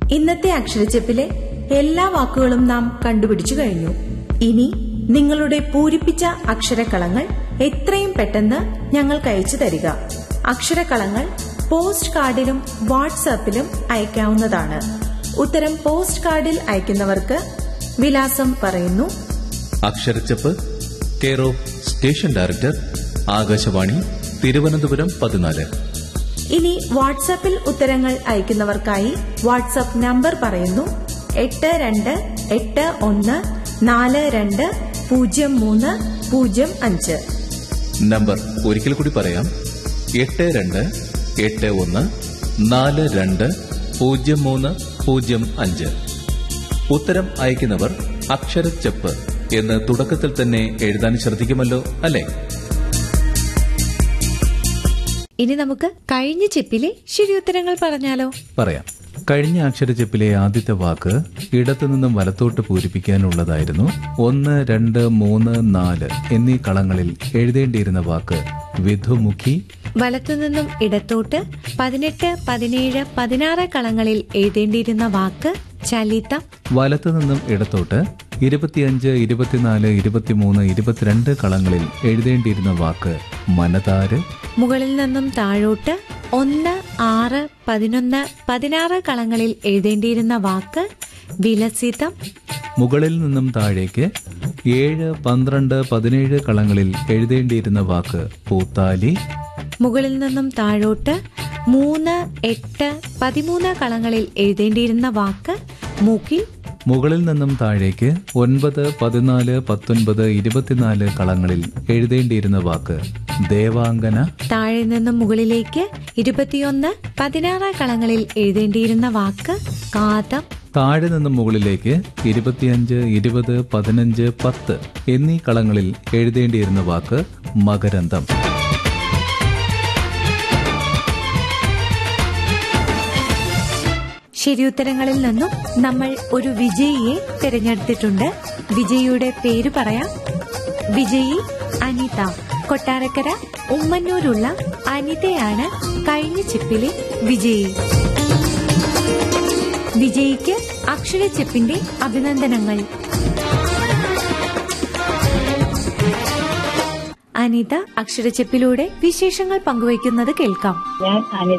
ഇന്നത്തെ അക്ഷരച്ചെപ്പിലെ എല്ലാ വാക്കുകളും നാം കണ്ടുപിടിച്ചു കഴിഞ്ഞു ഇനി നിങ്ങളുടെ പൂരിപ്പിച്ച അക്ഷരക്കളങ്ങൾ എത്രയും പെട്ടെന്ന് ഞങ്ങൾക്ക് അയച്ചു തരിക അക്ഷരക്കളങ്ങൾ പോസ്റ്റ് കാർഡിലും വാട്സാപ്പിലും അയക്കാവുന്നതാണ് ഉത്തരം പോസ്റ്റ് കാർഡിൽ അയക്കുന്നവർക്ക് വിലാസം പറയുന്നു അക്ഷരച്ചപ്പ് care of station director Akashvani Thiruvananthapuram പതിനാല് ഇനി വാട്സാപ്പിൽ ഉത്തരങ്ങൾ അയക്കുന്നവർക്കായി വാട്സാപ്പ് നമ്പർ പറയുന്നു എട്ട് രണ്ട് എട്ട് ഒന്ന് നാല് രണ്ട് പൂജ്യം മൂന്ന് പൂജ്യം അഞ്ച് നമ്പർ ഒരിക്കൽ കൂടി പറയാം എട്ട് രണ്ട് എട്ട് ഒന്ന് നാല് രണ്ട് പൂജ്യം മൂന്ന് പൂജ്യം അഞ്ച് ഉത്തരം അയക്കുന്നവർ അക്ഷരച്ചപ്പ് എന്ന് തുടക്കത്തിൽ തന്നെ എഴുതാൻ ശ്രദ്ധിക്കുമല്ലോ അല്ലേ ഇനി നമുക്ക് കഴിഞ്ഞ ചെപ്പിലെ ശരിയുത്തരങ്ങൾ പറഞ്ഞാലോ പറയാം കഴിഞ്ഞ അക്ഷരച്ചെപ്പിലെ ആദ്യത്തെ വാക്ക് ഇടത്തുനിന്നും വലത്തോട്ട് പൂരിപ്പിക്കാനുള്ളതായിരുന്നു ഒന്ന് രണ്ട് മൂന്ന് നാല് എന്നീ കളങ്ങളിൽ എഴുതേണ്ടിയിരുന്ന വാക്ക് വിധുമുഖി വലത്തുനിന്നും ഇടത്തോട്ട് പതിനെട്ട് പതിനേഴ് പതിനാറ് കളങ്ങളിൽ എഴുതേണ്ടിയിരുന്ന വാക്ക് ചലിതം വലത്തുനിന്നും ഇടത്തോട്ട് ഇരുപത്തിയഞ്ച് ഇരുപത്തിനാല് ഇരുപത്തിമൂന്ന് ഇരുപത്തിരണ്ട് കളങ്ങളിൽ എഴുതേണ്ടിയിരുന്ന വാക്ക് മനതാര് മുകളിൽ നിന്നും താഴോട്ട് ഒന്ന് ആറ് പതിനൊന്ന് പതിനാറ് കളങ്ങളിൽ എഴുതേണ്ടിയിരുന്ന വാക്ക് വിലസിതം മുകളിൽ നിന്നും താഴേക്ക് ഏഴ് പന്ത്രണ്ട് പതിനേഴ് കളങ്ങളിൽ എഴുതേണ്ടിയിരുന്ന വാക്ക് പൂത്താലി മുകളിൽ നിന്നും താഴോട്ട് മൂന്ന് എട്ട് പതിമൂന്ന് കളങ്ങളിൽ എഴുതേണ്ടിയിരുന്ന വാക്ക് മുകിൽ മുകളിൽ നിന്നും താഴേക്ക് ഒൻപത് പതിനാല് പത്തൊൻപത് ഇരുപത്തിനാല് കളങ്ങളിൽ എഴുതേണ്ടിയിരുന്ന വാക്ക് ദേവാംഗന താഴെ നിന്നും മുകളിലേക്ക് ഇരുപത്തിയൊന്ന് പതിനാറ് കളങ്ങളിൽ എഴുതേണ്ടിയിരുന്ന വാക്ക് കാതം താഴെ നിന്നും മുകളിലേക്ക് ഇരുപത്തിയഞ്ച് ഇരുപത് പതിനഞ്ച് പത്ത് എന്നീ കളങ്ങളിൽ എഴുതേണ്ടിയിരുന്ന വാക്ക് മകരന്തം ശരിയുത്തരങ്ങളിൽ നിന്നും നമ്മൾ ഒരു വിജയിയെ തിരഞ്ഞെടുത്തിട്ടുണ്ട് വിജയിയുടെ പേര് പറയാം വിജയി അനിത കൊട്ടാരക്കര ഉമ്മന്നൂരുള്ള അനിതയാണ് കഴിഞ്ഞ ചിപ്പിലെ വിജയി വിജയിക്ക് അക്ഷരച്ചെപ്പിന്റെ അഭിനന്ദനങ്ങൾ അനിത അക്ഷരച്ചെപ്പിലൂടെ വിശേഷങ്ങൾ പങ്കുവയ്ക്കുന്നത് കേൾക്കാം ഞാൻ അനിത